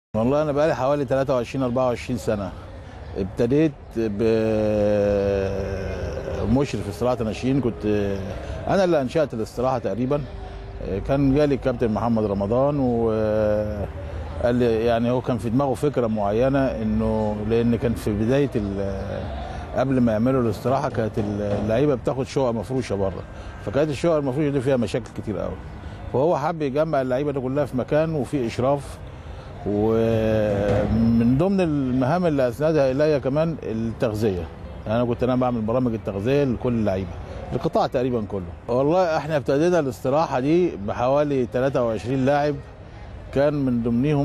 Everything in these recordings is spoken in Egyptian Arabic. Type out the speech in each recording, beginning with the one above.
والله انا بقالي حوالي 23 24 سنه ابتديت بمشرف استراحه ناشئين كنت انا اللي انشات الاستراحه تقريبا كان جالي الكابتن محمد رمضان وقال لي يعني هو كان في دماغه فكره معينه انه لان كان في بدايه قبل ما يعملوا الاستراحه كانت اللعيبه بتاخد شقق مفروشه بره فكانت الشقق المفروشه دي فيها مشاكل كتير قوي فهو حب يجمع اللعيبه دي كلها في مكان وفي اشراف ومن ضمن المهام اللي اسندها اليا كمان التغذيه يعني انا كنت انا بعمل برامج التغذيه لكل اللعيبه القطاع تقريبا كله والله احنا ابتدينا الاستراحه دي بحوالي 23 لاعب كان من ضمنهم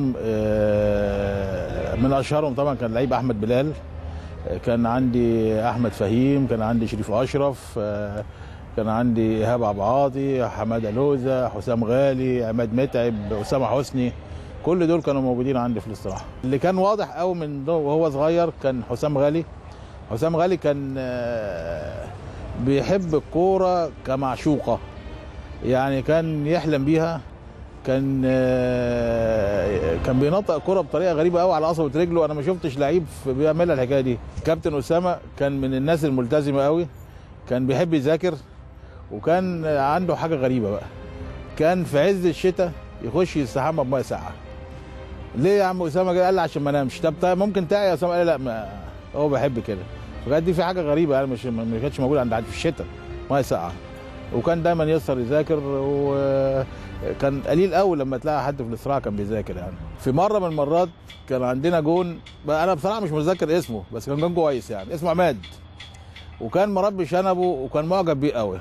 من اشهرهم طبعا كان لعيب احمد بلال كان عندي احمد فهيم كان عندي شريف اشرف كان عندي ايهاب عبعاطي حماده لوزه حسام غالي عماد متعب اسامه حسني كل دول كانوا موجودين عندي في الاستراحه اللي كان واضح قوي من وهو صغير كان حسام غالي حسام غالي كان بيحب الكوره كمعشوقه يعني كان يحلم بيها كان كان بينطق الكوره بطريقه غريبه قوي على قصبه رجله انا ما شفتش لعيب بيعملها الحكايه دي كابتن اسامه كان من الناس الملتزمه قوي كان بيحب يذاكر وكان عنده حاجه غريبه بقى كان في عز الشتاء يخش يستحمى بميه ساقعه ليه يا عم اسامه قال لي عشان ما انامش طب طيب ممكن تعي يا اسامه قال لي لا ما هو بيحب كده فكانت دي في حاجه غريبه يعني مش ما كانتش موجوده عند حد في الشتاء ميه ساقعه وكان دايما يسهر يذاكر وكان قليل قوي لما تلاقي حد في الاستراحه كان بيذاكر يعني في مره من المرات كان عندنا جون انا بصراحه مش متذكر اسمه بس كان جون كويس يعني اسمه عماد وكان مربي شنبه وكان معجب بيه قوي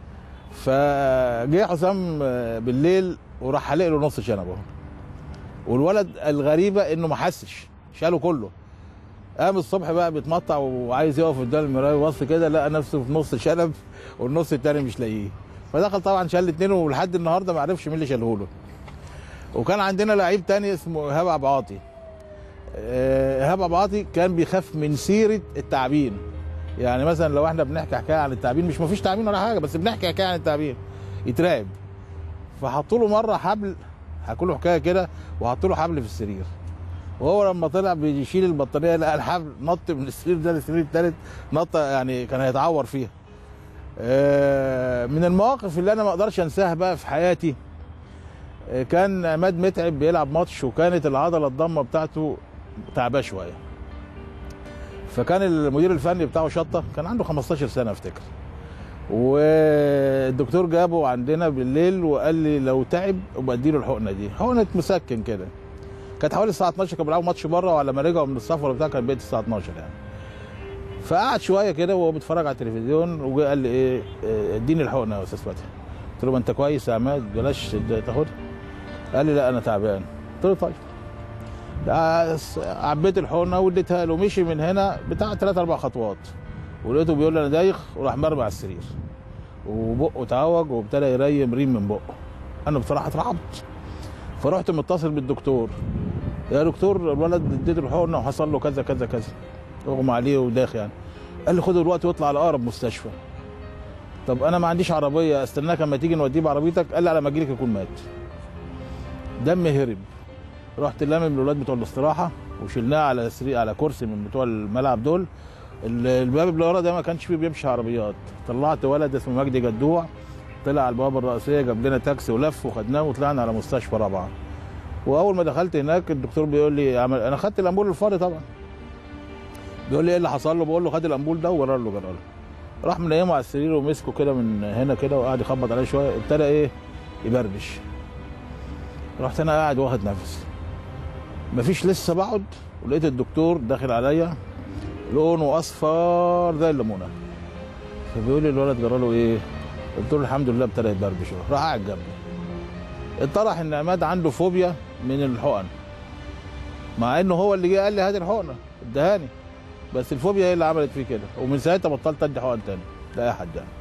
فجه حسام بالليل وراح حلق له نص شنبه والولد الغريبه انه ما حسش شاله كله قام الصبح بقى بيتمطع وعايز يقف قدام المرايه وبص كده لقى نفسه في نص شنب والنص التاني مش لاقيه فدخل طبعا شال الاثنين ولحد النهارده ما عرفش مين اللي شاله له وكان عندنا لعيب تاني اسمه ايهاب عبعاطي ايهاب عبعاطي كان بيخاف من سيره التعبين يعني مثلا لو احنا بنحكي حكايه عن التعبين مش مفيش تعبين ولا حاجه بس بنحكي حكايه عن التعبين يترعب فحطوا له مره حبل حكوا له حكايه كده وحطوا له حبل في السرير وهو لما طلع بيشيل البطاريه لقى الحبل نط من السرير ده للسرير الثالث نط يعني كان هيتعور فيها من المواقف اللي انا ما اقدرش انساها بقى في حياتي كان عماد متعب بيلعب ماتش وكانت العضله الضمه بتاعته تعباه شويه فكان المدير الفني بتاعه شطه كان عنده 15 سنه افتكر والدكتور جابه عندنا بالليل وقال لي لو تعب ابقى اديله الحقنه دي حقنه مسكن كده كانت حوالي الساعه 12 كانوا بيلعبوا ماتش بره وعلى رجعوا من السفر بتاع كان بقت الساعه 12 يعني فقعد شويه كده وهو بيتفرج على التلفزيون وجه قال لي ايه اديني الحقنه يا استاذ فتحي قلت له ما انت كويس يا عماد بلاش تاخدها قال لي لا انا تعبان قلت له طيب عبيت الحقنه واديتها له مشي من هنا بتاع ثلاث اربع خطوات ولقيته بيقول لي انا دايخ وراح مرمي على السرير وبقه اتعوج وابتدى يريم ريم من بقه انا بصراحه اترعبت فرحت متصل بالدكتور يا دكتور الولد اديته الحقنه وحصل له كذا كذا كذا اغمى عليه وداخ يعني قال لي خد الوقت واطلع على اقرب مستشفى طب انا ما عنديش عربيه استناك اما تيجي نوديه بعربيتك قال لي على ما اجيلك يكون مات دمي هرب رحت لامم الاولاد بتوع الاستراحه وشلناه على سرير على كرسي من بتوع الملعب دول الباب اللي ورا ده ما كانش فيه بيمشي عربيات طلعت ولد اسمه مجدي جدوع طلع على البوابه الرئيسيه جاب لنا تاكسي ولف وخدناه وطلعنا على مستشفى رابعه واول ما دخلت هناك الدكتور بيقول لي عمل انا خدت الامبول الفاضي طبعا بيقول لي ايه اللي حصل له بقول له خد الامبول ده وورا له جرى راح منيمه على السرير ومسكه كده من هنا كده وقعد يخبط عليه شويه ابتدى ايه يبربش رحت انا قاعد واخد نفس مفيش لسه بقعد ولقيت الدكتور داخل عليا لونه اصفر زي الليمونه فبيقول لي الولد جرى له ايه؟ قلت له الحمد لله ابتدى يبربش راح قاعد جنبي اتضح ان عماد عنده فوبيا من الحقن مع انه هو اللي جه قال لي هات الحقنه ادهاني بس الفوبيا هي اللي عملت فيه كده ومن ساعتها بطلت ادي حقن تاني لاي حد يعني